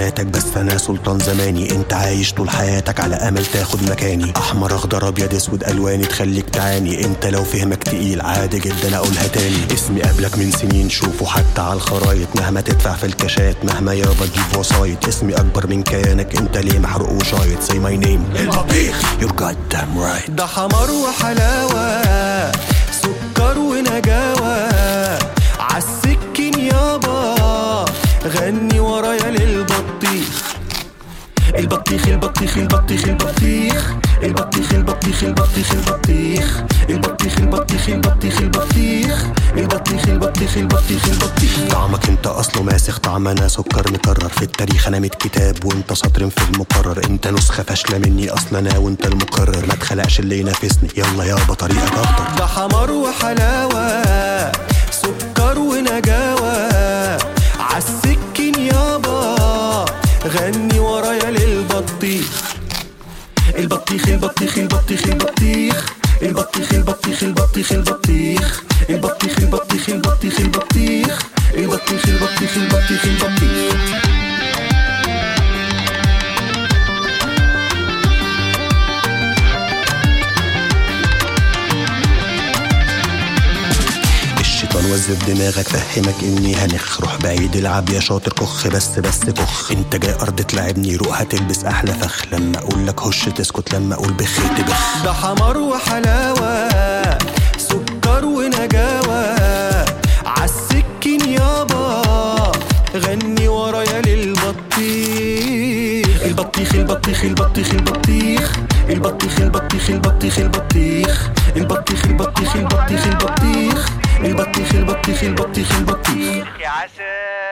فاتك بس انا سلطان زماني انت عايش طول حياتك على امل تاخد مكاني احمر اخضر ابيض اسود الواني تخليك تعاني انت لو فهمك تقيل عادي جدا اقولها تاني اسمي قبلك من سنين شوفه حتى على الخرايط مهما تدفع في الكاشات مهما يابا تجيب وسايط اسمي اكبر من كيانك انت ليه محروق وشايط say my name البطيخ you're goddamn right ده حمار وحلاوة سكر ونجاوة عالسكين يابا غني ورايا للبطيخ البطيخ البطيخ البطيخ البطيخ البطيخ البطيخ البطيخ البطيخ البطيخ البطيخ البطيخ البطيخ البطيخ البطيخ البطيخ البطيخ طعمك انت اصله ماسخ طعم انا سكر مكرر في التاريخ انا ميت كتاب وانت سطر في المقرر انت نسخه فاشله مني اصلا انا وانت المقرر ما تخلقش اللي ينافسني يلا يابا طريقك افضل ده حمار وحلاوة سكر ونجاوة عالسكين يابا غني ورايا للبطيخ البطيخ البطيخ البطيخ البطيخ البطيخ البطيخ البطيخ البطيخ البطيخ البطيخ البطيخ البطيخ البطيخ البطيخ البطيخ البطيخ الشيطان وزف دماغك فهمك اني هنخ روح بعيد العب يا شاطر كخ بس بس كخ انت جاي ارض تلعبني روح هتلبس احلى فخ لما اقول لك هش تسكت لما اقول بخ تبخ ده حمار وحلاوة سكر ونجاوة عالسكين يابا غني ورايا للبطيخ البطيخ البطيخ البطيخ البطيخ البطيخ البطيخ البطيخ البطيخ البطيخ البطيخ البطيخ البطيخ البطيخ البطيخ البطيخ البطيخ يا عسل